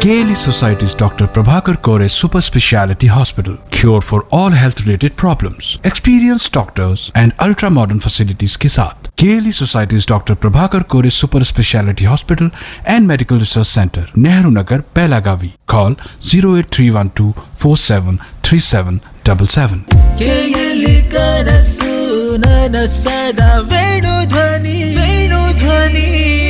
KLE Society's Dr. Prabhakar Kore Super Speciality Hospital. Cure for all health related problems. Experienced doctors and ultra modern facilities के साथ KLE Society's Dr. Prabhakar Kore Super Speciality Hospital and Medical Research Center, Nehru Nagar, Pelagavi. Call 08312 473777. ಕೇಯಲಿ ಕನಸು ನನಸದ ವೇಣು ಧ್ವನಿ ವೇಣು ಧ್ವನಿ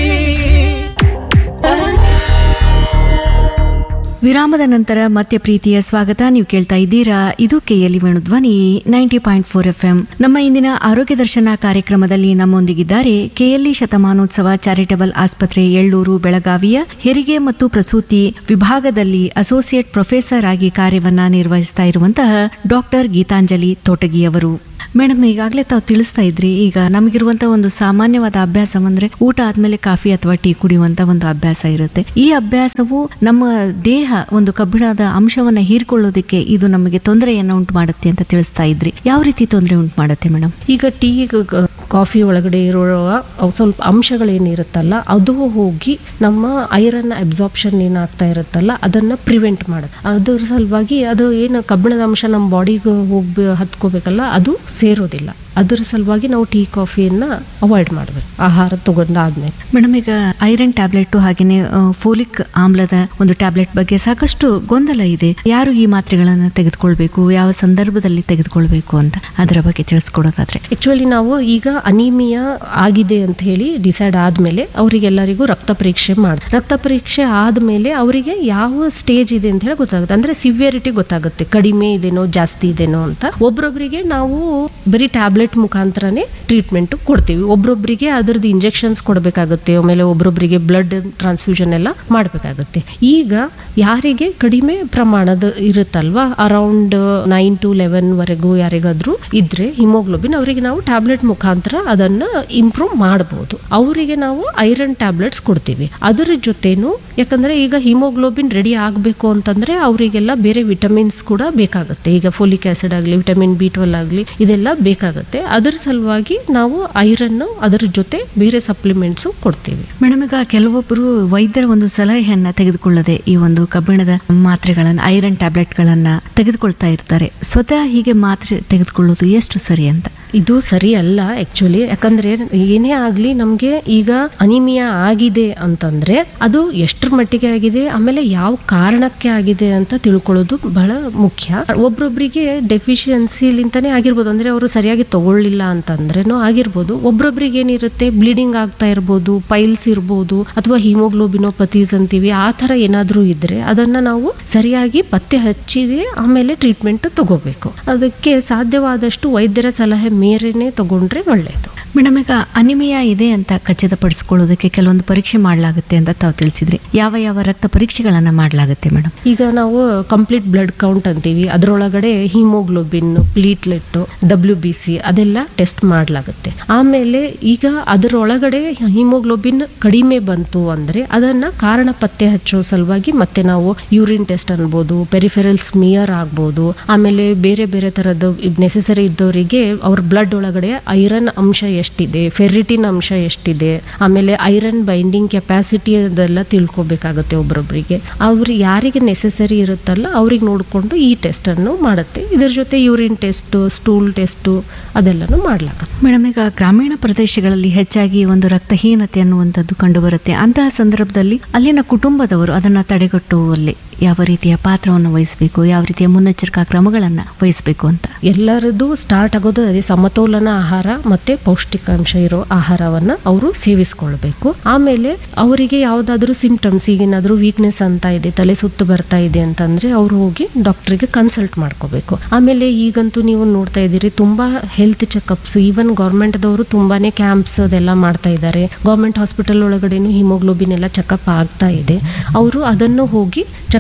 ವಿರಾಮದ ನಂತರ ಮತ್ತೆ ಪ್ರೀತಿಯ ಸ್ವಾಗತ ನೀವು ಕೇಳ್ತಾ ಇದ್ದೀರಾ ಇದು KLE Venudhwani ninety point four F M ನಮ್ಮ ಇಂದಿನ ಆರೋಗ್ಯ ದರ್ಶನ ಕಾರ್ಯಕ್ರಮದಲ್ಲಿ ನಮ್ಮೊಂದಿಗಿದ್ದಾರೆ ಕೆಎಲ್ಇ ಶತಮಾನೋತ್ಸವ ಚಾರಿಟಬಲ್ ಆಸ್ಪತ್ರೆ ಎಳ್ಳೂರು ಬೆಳಗಾವಿಯ ಹೆರಿಗೆ ಮತ್ತು ಪ್ರಸೂತಿ ವಿಭಾಗದಲ್ಲಿ ಅಸೋಸಿಯೇಟ್ ಪ್ರೊಫೆಸರ್ ಆಗಿ ಕಾರ್ಯವನ್ನ ನಿರ್ವಹಿಸ್ತಾ ಇರುವಂತಹ ಡಾಕ್ಟರ್ ಗೀತಾಂಜಲಿ ತೋಟಗಿ ಅವರು ಮೇಡಮ್ ಈಗಾಗಲೇ ತಾವು ತಿಳಿಸ್ತಾ ಇದ್ರಿ ಈಗ ನಮಗಿರುವಂತ ಒಂದು ಸಾಮಾನ್ಯವಾದ ಅಭ್ಯಾಸ ಅಂದ್ರೆ ಊಟ ಆದ್ಮೇಲೆ ಕಾಫಿ ಅಥವಾ ಟೀ ಕುಡಿಯುವಂತ ಒಂದು ಅಭ್ಯಾಸ ಇರುತ್ತೆ ಈ ಅಭ್ಯಾಸವು ನಮ್ಮ ದೇಹ ಒಂದು ಕಬ್ಬಿಣದ ಅಂಶವನ್ನ ಹೀರ್ಕೊಳ್ಳೋದಕ್ಕೆ ಇದು ನಮಗೆ ತೊಂದರೆಯನ್ನ ಉಂಟು ಮಾಡುತ್ತೆ ಅಂತ ತಿಳಿಸ್ತಾ ಇದ್ರಿ ಯಾವ ರೀತಿ ತೊಂದರೆ ಉಂಟು ಮಾಡುತ್ತೆ ಮೇಡಮ್ ಈಗ ಟೀ ಗ- ಕಾಫಿ ಒಳಗಡೆ ಇರೋ ಅವು ಸ್ವಲ್ಪ ಅಂಶಗಳೇನಿರುತ್ತಲ್ಲ ಅದು ಹೋಗಿ ನಮ್ಮ ಐರನ್ ಅಬ್ಸಾರ್ಪ್ಷನ್ ಏನಾಗ್ತಾ ಇರುತ್ತಲ್ಲ ಅದನ್ನ ಪ್ರಿವೆಂಟ್ ಮಾಡುತ್ತೆ ಅದ್ರ ಸಲುವಾಗಿ ಅದು ಏನು ಕಬ್ಬಿಣದ ಅಂಶ ನಮ್ಮ ಬಾಡಿಗೆ ಹೋಗಿ ಹತ್ಕೋಬೇಕಲ್ಲ ಅದು ಸೇರೋದಿಲ್ಲ ಅದ್ರ ಸಲುವಾಗಿ ನಾವು ಟೀ ಕಾಫಿಯನ್ನ ಅವಾಯ್ಡ್ ಮಾಡಬೇಕು ಆಹಾರ ತಗೊಂಡಾದ್ಮೇಲೆ ಮೇಡಮ್ ಈಗ ಐರನ್ ಟ್ಯಾಬ್ಲೆಟ್ ಹಾಗೇನೆ ಫೋಲಿಕ್ ಆಮ್ಲದ ಒಂದು ಟ್ಯಾಬ್ಲೆಟ್ ಬಗ್ಗೆ ಸಾಕಷ್ಟು ಗೊಂದಲ ಇದೆ ಯಾರು ಈ ಮಾತ್ರೆಗಳನ್ನ ತೆಗೆದುಕೊಳ್ಬೇಕು ಯಾವ ಸಂದರ್ಭದಲ್ಲಿ ತೆಗೆದುಕೊಳ್ಬೇಕು ಅಂತ ಅದರ ಬಗ್ಗೆ ತಿಳಿಸ್ಕೊಡೋದಾದ್ರೆ ಆಕ್ಚುಲಿ ನಾವು ಈಗ ಅನಿಮಿಯಾ ಆಗಿದೆ ಅಂತ ಹೇಳಿ ಡಿಸೈಡ್ ಆದ್ಮೇಲೆ ಅವರಿಗೆಲ್ಲರಿಗೂ ರಕ್ತ ಪರೀಕ್ಷೆ ಮಾಡಿ ರಕ್ತ ಪರೀಕ್ಷೆ ಆದ್ಮೇಲೆ ಅವರಿಗೆ ಯಾವ ಸ್ಟೇಜ್ ಇದೆ ಅಂತ ಹೇಳಿ ಗೊತ್ತಾಗುತ್ತೆ ಅಂದ್ರೆ ಸಿವಿಯರಿಟಿ ಗೊತ್ತಾಗುತ್ತೆ ಕಡಿಮೆ ಇದೆನೋ ಜಾಸ್ತಿ ಇದೆನೋ ಅಂತ ಒಬ್ರೊಬ್ರಿಗೆ ನಾವು ಬರೀ ಟ್ಯಾಬ್ಲೆಟ್ ಮುಖಾಂತರನೇ ಟ್ರೀಟ್ಮೆಂಟ್ ಕೊಡ್ತೀವಿ ಒಬ್ರೊಬ್ರಿಗೆ ಅದ್ರದ್ದು ಇಂಜೆಕ್ಷನ್ಸ್ ಕೊಡಬೇಕಾಗುತ್ತೆ ಆಮೇಲೆ ಒಬ್ರೊಬ್ರಿಗೆ ಬ್ಲಡ್ ಟ್ರಾನ್ಸ್ಫ್ಯೂಷನ್ ಎಲ್ಲ ಮಾಡಬೇಕಾಗುತ್ತೆ ಈಗ ಯಾರಿಗೆ ಕಡಿಮೆ ಪ್ರಮಾಣದ ಇರುತ್ತಲ್ವಾ ಅರೌಂಡ್ ನೈನ್ ಟು ಲೆವೆನ್ ವರೆಗೂ ಯಾರಿಗಾದ್ರೂ ಇದ್ರೆ ಹಿಮೋಗ್ಲೋಬಿನ್ ಅವರಿಗೆ ನಾವು ಟ್ಯಾಬ್ಲೆಟ್ ಮುಖಾಂತರ ಅದನ್ನ ಇಂಪ್ರೂವ್ ಮಾಡಬಹುದು ಅವರಿಗೆ ನಾವು ಐರನ್ ಟ್ಯಾಬ್ಲೆಟ್ಸ್ ಕೊಡ್ತೀವಿ ಅದರ ಜೊತೆನು ಯಾಕಂದ್ರೆ ಈಗ ಹಿಮೋಗ್ಲೋಬಿನ್ ರೆಡಿ ಆಗಬೇಕು ಅಂತಂದ್ರೆ ಅವರಿಗೆಲ್ಲ ಬೇರೆ ವಿಟಮಿನ್ಸ್ ಕೂಡ ಬೇಕಾಗುತ್ತೆ ಈಗ ಫೋಲಿಕ್ ಆಸಿಡ್ ಆಗಲಿ ವಿಟಮಿನ್ ಬಿ ಟ್ವೆಲ್ ಆಗಲಿ ಇದೆಲ್ಲ ಬೇಕಾಗುತ್ತೆ ಅದರ ಸಲುವಾಗಿ ನಾವು ಐರನ್ ಅದರ ಜೊತೆ ಬೇರೆ ಸಪ್ಲಿಮೆಂಟ್ಸು ಕೊಡ್ತೀವಿ ಮೇಡಮ್ ಈಗ ಕೆಲವೊಬ್ಬರು ವೈದ್ಯರ ಒಂದು ಸಲಹೆಯನ್ನ ತೆಗೆದುಕೊಳ್ಳದೆ ಈ ಒಂದು ಕಬ್ಬಿಣದ ಮಾತ್ರೆಗಳನ್ನ ಐರನ್ ಟ್ಯಾಬ್ಲೆಟ್ಗಳನ್ನ ತೆಗೆದುಕೊಳ್ತಾ ಇರ್ತಾರೆ ಸ್ವತಃ ಹೀಗೆ ಮಾತ್ರೆ ತೆಗೆದುಕೊಳ್ಳೋದು ಎಷ್ಟು ಸರಿ ಅಂತ ಇದು ಸರಿ ಅಲ್ಲ ಆಕ್ಚುಲಿ ಯಾಕಂದ್ರೆ ಏನೇ ಆಗ್ಲಿ ನಮ್ಗೆ ಈಗ ಅನಿಮಿಯಾ ಆಗಿದೆ ಅಂತಂದ್ರೆ ಅದು ಎಷ್ಟರ ಮಟ್ಟಿಗೆ ಆಗಿದೆ ಆಮೇಲೆ ಯಾವ ಕಾರಣಕ್ಕೆ ಆಗಿದೆ ಅಂತ ತಿಳ್ಕೊಳ್ಳೋದು ಬಹಳ ಮುಖ್ಯ ಒಬ್ರೊಬ್ರಿಗೆ ಡೆಫಿಷಿಯನ್ಸಿಲಿಂತಾನೆ ಆಗಿರ್ಬೋದು ಅಂದ್ರೆ ಅವರು ಸರಿಯಾಗಿ ತಗೊಳ್ಳಿಲ್ಲ ಅಂತಂದ್ರೇನೋ ಆಗಿರ್ಬೋದು ಒಬ್ರೊಬ್ರಿಗೆ ಏನಿರುತ್ತೆ ಬ್ಲೀಡಿಂಗ್ ಆಗ್ತಾ ಇರ್ಬೋದು ಪೈಲ್ಸ್ ಇರ್ಬೋದು ಅಥವಾ ಹಿಮೋಗ್ಲೋಬಿನೋಪತೀಸ್ ಅಂತೀವಿ ಆ ತರ ಏನಾದ್ರೂ ಇದ್ರೆ ಅದನ್ನ ನಾವು ಸರಿಯಾಗಿ ಪತ್ತೆ ಹಚ್ಚಿದೆ ಆಮೇಲೆ ಟ್ರೀಟ್ಮೆಂಟ್ ತಗೋಬೇಕು ಅದಕ್ಕೆ ಸಾಧ್ಯವಾದಷ್ಟು ವೈದ್ಯರ ಸಲಹೆ ಮೇರೆನೆ ತಗೊಂಡ್ರೆ ಒಳ್ಳೆಯದು ಮೇಡಮ್ ಈಗ ಅನಿಮಿಯಾ ಇದೆ ಅಂತ ಖಚಿತಪಡಿಸ್ಕೊಳ್ಳೋದಕ್ಕೆ ಕೆಲವೊಂದು ಪರೀಕ್ಷೆ ಮಾಡಲಾಗುತ್ತೆ ಅಂತ ತಾವು ತಿಳಿಸಿದ್ರಿ ಯಾವ ಯಾವ ರಕ್ತ ಪರೀಕ್ಷೆಗಳನ್ನ ಮಾಡಲಾಗುತ್ತೆ ಮೇಡಮ್ ಈಗ ನಾವು ಕಂಪ್ಲೀಟ್ ಬ್ಲಡ್ ಕೌಂಟ್ ಅಂತೀವಿ ಅದರೊಳಗಡೆ haemoglobin platelet W B C ಅದೆಲ್ಲ ಟೆಸ್ಟ್ ಮಾಡಲಾಗುತ್ತೆ ಆಮೇಲೆ ಈಗ ಅದರೊಳಗಡೆ ಹಿಮೋಗ್ಲೋಬಿನ್ ಕಡಿಮೆ ಬಂತು ಅಂದ್ರೆ ಅದನ್ನ ಕಾರಣ ಪತ್ತೆ ಹಚ್ಚೋ ಸಲುವಾಗಿ ಮತ್ತೆ ನಾವು ಯೂರಿನ್ ಟೆಸ್ಟ್ ಅನ್ಬೋದು ಪೆರಿಫೆರಲ್ ಸ್ಮಿಯರ್ ಆಗ್ಬೋದು ಆಮೇಲೆ ಬೇರೆ ಬೇರೆ ತರದ್ದು ನೆಸೆಸರಿ ಇದ್ದವರಿಗೆ ಅವ್ರ ಬ್ಲಡ್ ಒಳಗಡೆ ಐರನ್ ಅಂಶ ಎಷ್ಟಿದೆ ಫೆರಿಟಿನ್ ಅಂಶ ಎಷ್ಟಿದೆ ಆಮೇಲೆ ಐರನ್ ಬೈಂಡಿಂಗ್ ಕೆಪಾಸಿಟಿ ಅದೆಲ್ಲ ತಿಳ್ಕೊಬೇಕಾಗುತ್ತೆ ಒಬ್ರೊಬ್ರಿಗೆ ಅವ್ರು ಯಾರಿಗೆ ನೆಸೆಸರಿ ಇರುತ್ತಲ್ಲ ಅವ್ರಿಗೆ ನೋಡಿಕೊಂಡು ಈ ಟೆಸ್ಟ್ ಅನ್ನು ಮಾಡುತ್ತೆ ಇದ್ರ ಜೊತೆ ಯೂರಿನ್ ಟೆಸ್ಟ್ ಸ್ಟೂಲ್ ಟೆಸ್ಟ್ ಅದೆಲ್ಲನೂ ಮಾಡ್ಲಾಗುತ್ತೆ ಮೇಡಮ್ ಈಗ ಗ್ರಾಮೀಣ ಪ್ರದೇಶಗಳಲ್ಲಿ ಹೆಚ್ಚಾಗಿ ಒಂದು ರಕ್ತಹೀನತೆ ಅನ್ನುವಂಥದ್ದು ಕಂಡುಬರುತ್ತೆ ಅಂತಹ ಸಂದರ್ಭದಲ್ಲಿ ಅಲ್ಲಿನ ಕುಟುಂಬದವರು ಅದನ್ನ ತಡೆಗಟ್ಟುವಲ್ಲಿ ಯಾವ ರೀತಿಯ ಪಾತ್ರವನ್ನು ವಹಿಸಬೇಕು ಯಾವ ರೀತಿಯ ಮುನ್ನೆಚ್ಚರಿಕಾ ಕ್ರಮಗಳನ್ನ ವಹಿಸಬೇಕು ಅಂತ ಎಲ್ಲರದ್ದು ಸ್ಟಾರ್ಟ್ ಆಗೋದು ಅದೇ ಸಮತೋಲನ ಆಹಾರ ಮತ್ತೆ ಪೌಷ್ಟಿಕಾಂಶ ಇರೋ ಆಹಾರವನ್ನ ಅವರು ಸೇವಿಸ್ಕೊಳ್ಬೇಕು ಆಮೇಲೆ ಅವರಿಗೆ ಯಾವ್ದಾದ್ರು ಸಿಂಪ್ಟಮ್ಸ್ ಈಗೇನಾದ್ರೂ ವೀಕ್ನೆಸ್ ಅಂತ ಇದೆ ತಲೆ ಸುತ್ತು ಬರ್ತಾ ಇದೆ ಅಂತಂದ್ರೆ ಅವ್ರು ಹೋಗಿ ಡಾಕ್ಟರ್ಗೆ ಕನ್ಸಲ್ಟ್ ಮಾಡ್ಕೋಬೇಕು ಆಮೇಲೆ ಈಗಂತೂ ನೀವು ನೋಡ್ತಾ ಇದ್ದೀರಿ ತುಂಬಾ ಹೆಲ್ತ್ ಚೆಕಪ್ಸ್ ಈವನ್ ಗೌರ್ಮೆಂಟ್ದವರು ತುಂಬಾನೇ ಕ್ಯಾಂಪ್ಸ್ ಅದೆಲ್ಲ ಮಾಡ್ತಾ ಇದ್ದಾರೆ ಗೌರ್ಮೆಂಟ್ ಹಾಸ್ಪಿಟಲ್ ಒಳಗಡೆನು ಹಿಮೋಗ್ಲೋಬಿನ್ ಎಲ್ಲ ಚೆಕಪ್ ಆಗ್ತಾ ಇದೆ ಅವರು ಅದನ್ನು ಹೋಗಿ ಚೆಕ್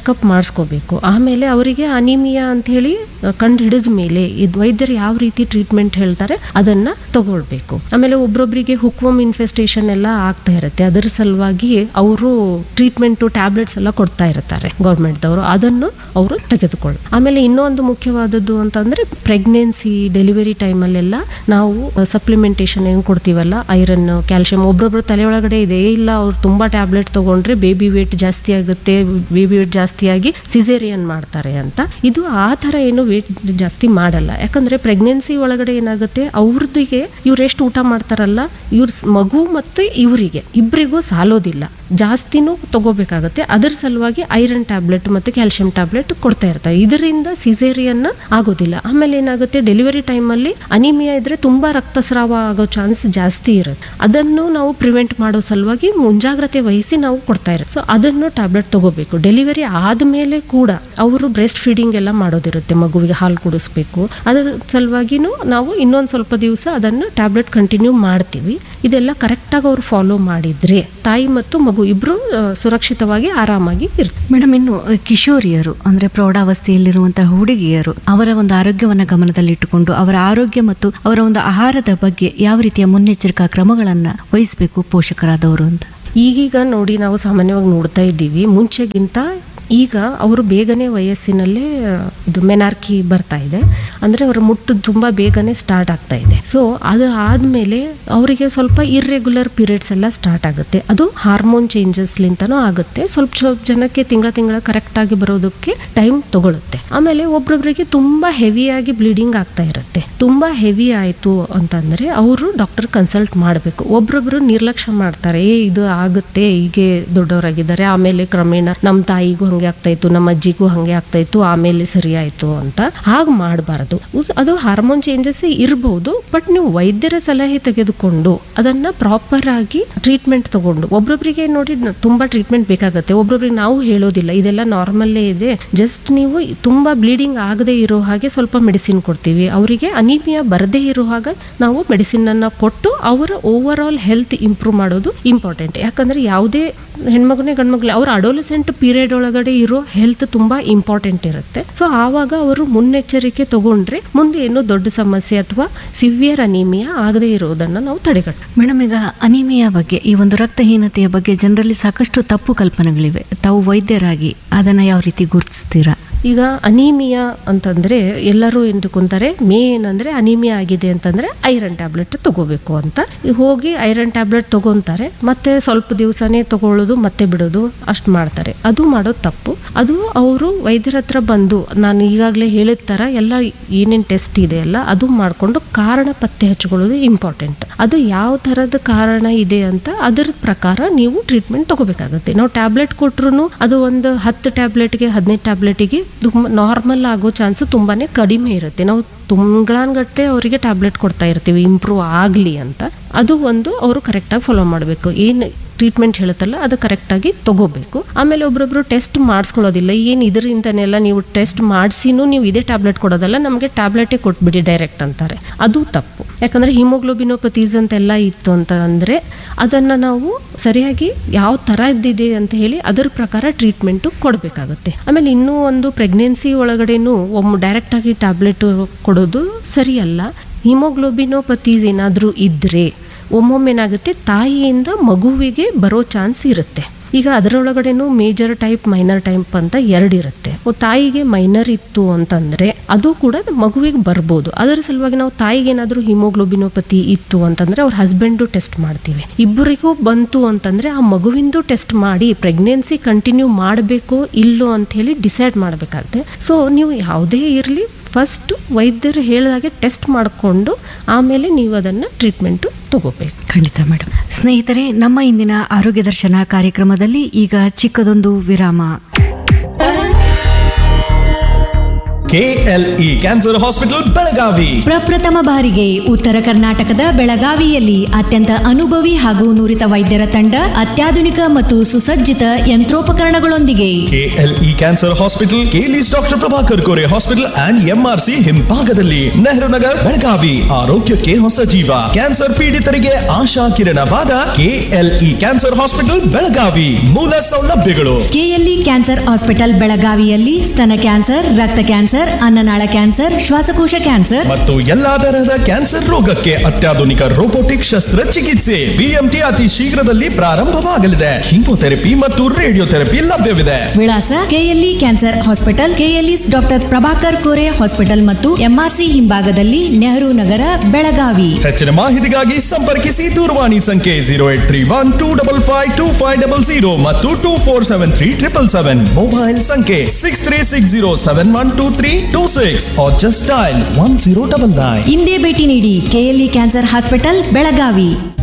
ಚೆಕಪ್ ಮಾಡಿಸ್ಕೋಬೇಕು ಆಮೇಲೆ ಅವರಿಗೆ ಅನಿಮಿಯಾ ಅಂತ ಹೇಳಿ ಕಂಡು ಹಿಡಿದ ಮೇಲೆ ಇದು ವೈದ್ಯರು ಯಾವ ರೀತಿ ಟ್ರೀಟ್ಮೆಂಟ್ ಹೇಳ್ತಾರೆ ಅದನ್ನ ತಗೊಳ್ಬೇಕು ಆಮೇಲೆ ಒಬ್ರೊಬ್ರಿಗೆ ಹುಕ್ವಮ್ ಇನ್ಫೆಸ್ಟೇಷನ್ ಎಲ್ಲ ಆಗ್ತಾ ಇರುತ್ತೆ ಅದರ ಸಲುವಾಗಿ ಅವರು ಟ್ರೀಟ್ಮೆಂಟು ಟ್ಯಾಬ್ಲೆಟ್ಸ್ ಎಲ್ಲ ಕೊಡ್ತಾ ಇರ್ತಾರೆ ಗೌರ್ಮೆಂಟ್ದವರು ಅದನ್ನು ಅವರು ತೆಗೆದುಕೊಳ್ಳಿ ಆಮೇಲೆ ಇನ್ನೊಂದು ಮುಖ್ಯವಾದದ್ದು ಅಂತಂದ್ರೆ ಪ್ರೆಗ್ನೆನ್ಸಿ ಡೆಲಿವರಿ ಟೈಮಲ್ಲೆಲ್ಲ ನಾವು ಸಪ್ಲಿಮೆಂಟೇಷನ್ ಏನು ಕೊಡ್ತೀವಲ್ಲ ಐರನ್ ಕ್ಯಾಲ್ಶಿಯಂ ಒಬ್ರೊಬ್ರು ತಲೆ ಒಳಗಡೆ ಇದೆ "ಏ, ಇಲ್ಲ ಅವ್ರು ತುಂಬಾ ಟ್ಯಾಬ್ಲೆಟ್ ತಗೊಂಡ್ರೆ ಬೇಬಿ ವೇಟ್ ಜಾಸ್ತಿ ಆಗುತ್ತೆ ಬೇಬಿ ವೇಟ್ ಜಾಸ್ತಿ ಆಗಿ ಸಿಸೇರಿಯನ್ ಮಾಡ್ತಾರೆ ಅಂತ ಇದು ಆ ಥರ ಏನು ವೇಟ್ ಜಾಸ್ತಿ ಮಾಡಲ್ಲ ಯಾಕಂದ್ರೆ ಪ್ರೆಗ್ನೆನ್ಸಿ ಒಳಗಡೆ ಏನಾಗುತ್ತೆ ಅವ್ರದಿಗೆ ಇವ್ರು ಎಷ್ಟು ಊಟ ಮಾಡ್ತಾರಲ್ಲ ಇವ್ರ ಸ್- ಮಗು ಮತ್ತು ಇವರಿಗೆ ಇಬ್ಬರಿಗೂ ಸಾಲೋದಿಲ್ಲ ಜಾಸ್ತಿನೂ ತಗೋಬೇಕಾಗತ್ತೆ ಅದರ ಸಲುವಾಗಿ ಐರನ್ ಟ್ಯಾಬ್ಲೆಟ್ ಮತ್ತು ಕ್ಯಾಲ್ಶಿಯಂ ಟ್ಯಾಬ್ಲೆಟ್ ಕೊಡ್ತಾ ಇರ್ತಾರೆ ಇದರಿಂದ ಸಿಸೇರಿಯನ್ನ ಆಗೋದಿಲ್ಲ ಆಮೇಲೆ ಏನಾಗುತ್ತೆ ಡೆಲಿವರಿ ಟೈಮಲ್ಲಿ ಅನಿಮಿಯಾ ಇದ್ರೆ ತುಂಬಾ ರಕ್ತಸ್ರಾವ ಆಗೋ ಚಾನ್ಸ್ ಜಾಸ್ತಿ ಇರುತ್ತೆ ಅದನ್ನು ನಾವು ಪ್ರಿವೆಂಟ್ ಮಾಡೋ ಸಲುವಾಗಿ ಮುಂಜಾಗ್ರತೆ ವಹಿಸಿ ನಾವು ಕೊಡ್ತಾ ಇರೋದು ಸೊ ಅದನ್ನು ಟ್ಯಾಬ್ಲೆಟ್ ತಗೋಬೇಕು ಡೆಲಿವರಿ ಆದಮೇಲೆ ಕೂಡ ಅವರು ಬ್ರೆಸ್ಟ್ ಫೀಡಿಂಗ್ ಎಲ್ಲ ಮಾಡೋದಿರುತ್ತೆ ಮಗುವಿಗೆ ಹಾಲು ಕುಡಿಸ್ಬೇಕು ಅದರ ಸಲುವಾಗಿನೂ ನಾವು ಇನ್ನೊಂದು ಸ್ವಲ್ಪ ದಿವಸ ಅದನ್ನು ಟ್ಯಾಬ್ಲೆಟ್ ಕಂಟಿನ್ಯೂ ಮಾಡ್ತೀವಿ ಇದೆಲ್ಲ ಕರೆಕ್ಟಾಗಿ ಅವ್ರು ಫಾಲೋ ಮಾಡಿದ್ರೆ ತಾಯಿ ಮತ್ತು ಮಗು ಇಬ್ಬರು ಸುರಕ್ಷಿತವಾಗಿ ಆರಾಮಾಗಿ ಇರ್ತಾರೆ ಮೇಡಮ್ ಇನ್ನು ಅಹ್, ಕಿಶೋರಿಯರು ಅಂದ್ರೆ ಪ್ರೌಢಾವಸ್ಥೆಯಲ್ಲಿರುವಂತಹ ಹುಡುಗಿಯರು ಅವರ ಒಂದು ಆರೋಗ್ಯವನ್ನ ಗಮನದಲ್ಲಿಟ್ಟುಕೊಂಡು ಅವರ ಆರೋಗ್ಯ ಮತ್ತು ಅವರ ಒಂದು ಆಹಾರದ ಬಗ್ಗೆ ಯಾವ ರೀತಿಯ ಮುನ್ನೆಚ್ಚರಿಕಾ ಕ್ರಮಗಳನ್ನ ವಹಿಸಬೇಕು ಪೋಷಕರಾದವರು ಅಂತ ಈಗೀಗ ನೋಡಿ ನಾವು ಸಾಮಾನ್ಯವಾಗಿ ನೋಡ್ತಾ ಇದ್ದೀವಿ ಮುಂಚೆಗಿಂತ ಈಗ ಅವರು ಬೇಗನೆ ವಯಸ್ಸಿನಲ್ಲೇ ಆ, ಇದು ಮೆನಾರ್ಕಿ ಬರ್ತಾ ಇದೆ ಅಂದರೆ ಅವರ ಮುಟ್ಟು ತುಂಬ ಬೇಗನೆ ಸ್ಟಾರ್ಟ್ ಆಗ್ತಾ ಇದೆ ಸೊ ಅದು ಆದಮೇಲೆ ಅವರಿಗೆ ಸ್ವಲ್ಪ ಇರ್ರೆಗ್ಯುಲರ್ ಪೀರಿಯಡ್ಸ್ ಎಲ್ಲ ಸ್ಟಾರ್ಟ್ ಆಗುತ್ತೆ ಅದು ಹಾರ್ಮೋನ್ ಚೇಂಜಸ್ಲಿಂತನೂ ಆಗುತ್ತೆ ಸ್ವಲ್ಪ ಸ್ವಲ್ಪ ಜನಕ್ಕೆ ತಿಂಗಳ ತಿಂಗಳ ಕರೆಕ್ಟಾಗಿ ಬರೋದಕ್ಕೆ ಟೈಮ್ ತಗೊಳುತ್ತೆ ಆಮೇಲೆ ಒಬ್ರೊಬ್ರಿಗೆ ತುಂಬ ಹೆವಿಯಾಗಿ ಬ್ಲೀಡಿಂಗ್ ಆಗ್ತಾ ಇರುತ್ತೆ ತುಂಬ ಹೆವಿ ಆಯಿತು ಅಂತಂದರೆ ಅವರು ಡಾಕ್ಟರ್ ಕನ್ಸಲ್ಟ್ ಮಾಡಬೇಕು ಒಬ್ರೊಬ್ರು ನಿರ್ಲಕ್ಷ್ಯ ಮಾಡ್ತಾರೆ ಏ ಇದು ಆಗುತ್ತೆ ಹೀಗೆ ದೊಡ್ಡವರಾಗಿದ್ದಾರೆ ಆಮೇಲೆ ಕ್ರಮೇಣ ನಮ್ಮ ತಾಯಿಗೂ ಹಂಗೆ ಆಗ್ತಾ ಇತ್ತು ನಮ್ಮ ಅಜ್ಜಿಗೂ ಹಂಗೆ ಆಗ್ತಾ ಇತ್ತು ಆಮೇಲೆ ಸರಿ ಆಯ್ತು ಅಂತ ಹಾಗೆ ಮಾಡಬಾರದು ಅದು ಹಾರ್ಮೋನ್ ಚೇಂಜಸ್ ಇರಬಹುದು ಬಟ್ ನೀವು ವೈದ್ಯರ ಸಲಹೆ ತೆಗೆದುಕೊಂಡು ಅದನ್ನ ಪ್ರಾಪರ್ ಆಗಿ ಟ್ರೀಟ್ಮೆಂಟ್ ತಗೊಂಡು ಒಬ್ರೊಬ್ರಿಗೆ ನೋಡಿ ನ- ತುಂಬಾ ಟ್ರೀಟ್ಮೆಂಟ್ ಬೇಕಾಗುತ್ತೆ ಒಬ್ರೊಬ್ರಿಗೆ ನಾವು ಹೇಳೋದಿಲ್ಲ ಇದೆಲ್ಲ ನಾರ್ಮಲ್ಲೇ ಇದೆ ಜಸ್ಟ್ ನೀವು ತುಂಬಾ ಬ್ಲೀಡಿಂಗ್ ಆಗದೆ ಇರೋ ಹಾಗೆ ಸ್ವಲ್ಪ ಮೆಡಿಸಿನ್ ಕೊಡ್ತೀವಿ ಅವರಿಗೆ ಅನಿಮಿಯಾ ಬರದೇ ಇರೋ ಹಾಗೆ ನಾವು ಮೆಡಿಸಿನ್ ಅನ್ನ ಕೊಟ್ಟು ಅವರ ಓವರ್ ಆಲ್ ಹೆಲ್ತ್ ಇಂಪ್ರೂವ್ ಮಾಡೋದು ಇಂಪಾರ್ಟೆಂಟ್ ಯಾಕಂದ್ರೆ ಯಾವುದೇ ಹೆಣ್ಮಗುನೇ ಗಂಡ್ಮಗ್ಲೆ ಅವ್ರ ಅಡೋಲಸೆಂಟ್ ಪೀರಿಯಡ್ ಒಳಗಡೆ ಇರೋ ಹೆಲ್ತ್ ತುಂಬಾ ಇಂಪಾರ್ಟೆಂಟ್ ಇರುತ್ತೆ ಸೊ ಆವಾಗ ಅವರು ಮುನ್ನೆಚ್ಚರಿಕೆ ತಗೊಂಡ್ರೆ ಮುಂದೆ ಏನೋ ದೊಡ್ಡ ಸಮಸ್ಯೆ ಅಥವಾ ಸಿವಿಯರ್ ಅನಿಮಿಯಾ ಆಗದೇ ಇರೋದನ್ನ ನಾವು ತಡೆಗಟ್ಟ ಮೇಡಮ್ ಈಗ ಅನಿಮಿಯಾ ಬಗ್ಗೆ ಈ ಒಂದು ರಕ್ತಹೀನತೆಯ ಬಗ್ಗೆ ಜನರಲ್ಲಿ ಸಾಕಷ್ಟು ತಪ್ಪು ಕಲ್ಪನೆಗಳಿವೆ ತಾವು ವೈದ್ಯರಾಗಿ ಅದನ್ನ ಯಾವ ರೀತಿ ಗುರುತಿಸ್ತೀರಾ ಈಗ ಅನೀಮಿಯಾ ಅಂತಂದ್ರೆ ಎಲ್ಲರೂ ಏನು ತಿಳ್ಕೊಂತಾರೆ ಮೇನ್ ಅಂದ್ರೆ ಅನೀಮಿಯಾ ಆಗಿದೆ ಅಂತಂದ್ರೆ ಐರನ್ ಟ್ಯಾಬ್ಲೆಟ್ ತಗೋಬೇಕು ಅಂತ ಈಗ ಹೋಗಿ ಐರನ್ ಟ್ಯಾಬ್ಲೆಟ್ ತಗೊಂತಾರೆ ಮತ್ತೆ ಸ್ವಲ್ಪ ದಿವಸನೇ ತಗೊಳ್ಳೋದು ಮತ್ತೆ ಬಿಡೋದು ಅಷ್ಟು ಮಾಡ್ತಾರೆ ಅದು ಮಾಡೋದು ತಪ್ಪು ಅದು ಅವರು ವೈದ್ಯರ ಹತ್ರ ಬಂದು ನಾನು ಈಗಾಗಲೇ ಹೇಳಿದ ಥರ ಎಲ್ಲ ಏನೇನು ಟೆಸ್ಟ್ ಇದೆ ಅಲ್ಲ ಅದು ಮಾಡಿಕೊಂಡು ಕಾರಣ ಪತ್ತೆ ಹಚ್ಕೊಳ್ಳೋದು ಇಂಪಾರ್ಟೆಂಟ್ ಅದು ಯಾವ ಥರದ ಕಾರಣ ಇದೆ ಅಂತ ಅದರ ಪ್ರಕಾರ ನೀವು ಟ್ರೀಟ್ಮೆಂಟ್ ತಗೋಬೇಕಾಗುತ್ತೆ ನಾವು ಟ್ಯಾಬ್ಲೆಟ್ ಕೊಟ್ರು ಅದು ಒಂದು ಹತ್ತು ಟ್ಯಾಬ್ಲೆಟ್ಗೆ ಹದಿನೈದು ಟ್ಯಾಬ್ಲೆಟಿಗೆ ತುಂಬ ನಾರ್ಮಲ್ ಆಗೋ ಚಾನ್ಸ್ ತುಂಬಾನೇ ಕಡಿಮೆ ಇರುತ್ತೆ ನಾವು ತಿಂಗಳಾನ್ಗಟ್ಟಲೆ ಅವರಿಗೆ ಟ್ಯಾಬ್ಲೆಟ್ ಕೊಡ್ತಾ ಇರ್ತೀವಿ ಇಂಪ್ರೂವ್ ಆಗಲಿ ಅಂತ ಅದು ಒಂದು ಅವರು ಕರೆಕ್ಟಾಗಿ ಫಾಲೋ ಮಾಡಬೇಕು ಏನು ಟ್ರೀಟ್ಮೆಂಟ್ ಹೇಳುತ್ತಲ್ಲ ಅದು ಕರೆಕ್ಟಾಗಿ ತಗೋಬೇಕು ಆಮೇಲೆ ಒಬ್ರೊಬ್ರು ಟೆಸ್ಟ್ ಮಾಡಿಸ್ಕೊಳ್ಳೋದಿಲ್ಲ ಏನು ಇದರಿಂದನೆಲ್ಲ ನೀವು ಟೆಸ್ಟ್ ಮಾಡಿಸಿನೂ ನೀವು ಇದೇ ಟ್ಯಾಬ್ಲೆಟ್ ಕೊಡೋದಲ್ಲ ನಮಗೆ ಟ್ಯಾಬ್ಲೆಟೇ ಕೊಟ್ಬಿಡಿ ಡೈರೆಕ್ಟ್ ಅಂತಾರೆ ಅದು ತಪ್ಪು ಯಾಕಂದರೆ ಹಿಮೋಗ್ಲೋಬಿನೋಪತೀಸ್ ಅಂತೆಲ್ಲ ಇತ್ತು ಅಂತ ಅಂದರೆ ಅದನ್ನು ನಾವು ಸರಿಯಾಗಿ ಯಾವ ಥರ ಇದ್ದಿದೆ ಅಂತ ಹೇಳಿ ಅದರ ಪ್ರಕಾರ ಟ್ರೀಟ್ಮೆಂಟು ಕೊಡಬೇಕಾಗುತ್ತೆ ಆಮೇಲೆ ಇನ್ನೂ ಒಂದು ಪ್ರೆಗ್ನೆನ್ಸಿ ಒಳಗಡೆನೂ ಒಮ್ಮೆ ಡೈರೆಕ್ಟಾಗಿ ಟ್ಯಾಬ್ಲೆಟ್ ಕೊಡೋದು ಸರಿಯಲ್ಲ ಹಿಮೋಗ್ಲೋಬಿನೋಪತೀಸ್ ಏನಾದರೂ ಇದ್ದರೆ ಒಮ್ಮೊಮ್ಮೆ ಏನಾಗುತ್ತೆ ತಾಯಿಯಿಂದ ಮಗುವಿಗೆ ಬರೋ ಚಾನ್ಸ್ ಇರುತ್ತೆ ಈಗ ಅದರೊಳಗಡೆನೂ ಮೇಜರ್ ಟೈಪ್ ಮೈನರ್ ಟೈಪ್ ಅಂತ ಎರಡಿರುತ್ತೆ ತಾಯಿಗೆ ಮೈನರ್ ಇತ್ತು ಅಂತಂದ್ರೆ ಅದು ಕೂಡ ಮಗುವಿಗೆ ಬರ್ಬೋದು ಅದರ ಸಲುವಾಗಿ ನಾವು ತಾಯಿಗೆ ಏನಾದರೂ ಹಿಮೋಗ್ಲೋಬಿನೋಪತಿ ಇತ್ತು ಅಂತಂದ್ರೆ ಅವ್ರ ಹಸ್ಬೆಂಡು ಟೆಸ್ಟ್ ಮಾಡ್ತೀವಿ ಇಬ್ಬರಿಗೂ ಬಂತು ಅಂತಂದ್ರೆ ಆ ಮಗುವಿಂದು ಟೆಸ್ಟ್ ಮಾಡಿ ಪ್ರೆಗ್ನೆನ್ಸಿ ಕಂಟಿನ್ಯೂ ಮಾಡಬೇಕೋ ಇಲ್ಲೋ ಅಂತ ಹೇಳಿ ಡಿಸೈಡ್ ಮಾಡಬೇಕಾಗುತ್ತೆ ಸೊ ನೀವು ಯಾವುದೇ ಇರಲಿ ಫಸ್ಟ್ ವೈದ್ಯರು ಹೇಳಿದಾಗೆ ಟೆಸ್ಟ್ ಮಾಡಿಕೊಂಡು ಆಮೇಲೆ ನೀವು ಅದನ್ನು ಟ್ರೀಟ್ಮೆಂಟು ತಗೋಬೇಕು ಖಂಡಿತ ಮೇಡಮ್ ಸ್ನೇಹಿತರೆ ನಮ್ಮ ಇಂದಿನ ಆರೋಗ್ಯ ದರ್ಶನ ಕಾರ್ಯಕ್ರಮದಲ್ಲಿ ಈಗ ಚಿಕ್ಕದೊಂದು ವಿರಾಮ ಕೆಎಲ್ಇ ಕ್ಯಾನ್ಸರ್ ಹಾಸ್ಪಿಟಲ್ ಬೆಳಗಾವಿ ಪ್ರಪ್ರಥಮ ಬಾರಿಗೆ ಉತ್ತರ ಕರ್ನಾಟಕದ ಬೆಳಗಾವಿಯಲ್ಲಿ ಅತ್ಯಂತ ಅನುಭವಿ ಹಾಗೂ ನುರಿತ ವೈದ್ಯರ ತಂಡ ಅತ್ಯಾಧುನಿಕ ಮತ್ತು ಸುಸಜ್ಜಿತ ಯಂತ್ರೋಪಕರಣಗಳೊಂದಿಗೆ KLE cancer hospital KLE's doctor Prabhakar Kore hospital and MRC ಹಿಂಭಾಗದಲ್ಲಿ ನೆಹರು ನಗರ್ ಬೆಳಗಾವಿ ಆರೋಗ್ಯಕ್ಕೆ ಹೊಸ ಜೀವ ಕ್ಯಾನ್ಸರ್ ಪೀಡಿತರಿಗೆ ಆಶಾ ಕಿರಣವಾದ ಕೆಎಲ್ಇ ಕ್ಯಾನ್ಸರ್ ಹಾಸ್ಪಿಟಲ್ ಬೆಳಗಾವಿ ಮೂಲ ಸೌಲಭ್ಯಗಳು ಕೆಎಲ್ಇ ಕ್ಯಾನ್ಸರ್ ಹಾಸ್ಪಿಟಲ್ ಬೆಳಗಾವಿಯಲ್ಲಿ ಸ್ತನ ಕ್ಯಾನ್ಸರ್ ರಕ್ತ ಕ್ಯಾನ್ಸರ್ ಅನ್ನನಾಳ ಕ್ಯಾನ್ಸರ್ ಶ್ವಾಸಕೋಶ ಕ್ಯಾನ್ಸರ್ ಮತ್ತು ಎಲ್ಲಾ ತರಹದ ಕ್ಯಾನ್ಸರ್ ರೋಗಕ್ಕೆ ಅತ್ಯಾಧುನಿಕ ರೋಬೋಟಿಕ್ ಶಸ್ತ್ರಚಿಕಿತ್ಸೆ ಬಿಎಂಟಿ ಅತಿ ಶೀಘ್ರದಲ್ಲಿ ಪ್ರಾರಂಭವಾಗಲಿದೆ ಕೀಮೋಥೆರಪಿ ಮತ್ತು ರೇಡಿಯೋಥೆರಪಿ ಲಭ್ಯವಿದೆ ವಿಳಾಸ KLE cancer hospital KLE's doctor Prabhakar Kore hospital ಮತ್ತು ಎಂಆರ್ಸಿ ಹಿಂಭಾಗದಲ್ಲಿ ನೆಹರು ನಗರ ಬೆಳಗಾವಿ ಹೆಚ್ಚಿನ ಮಾಹಿತಿಗಾಗಿ ಸಂಪರ್ಕಿಸಿ ದೂರವಾಣಿ ಸಂಖ್ಯೆ zero eight three one two double five two five double zero ಮತ್ತು two four seven three triple seven mobile ಸಂಖ್ಯೆ six three six zero seven one two three two six just dial one zero double nine ಇಂದೇ ಭೇಟಿ ನೀಡಿ KLE cancer hospital Belagavi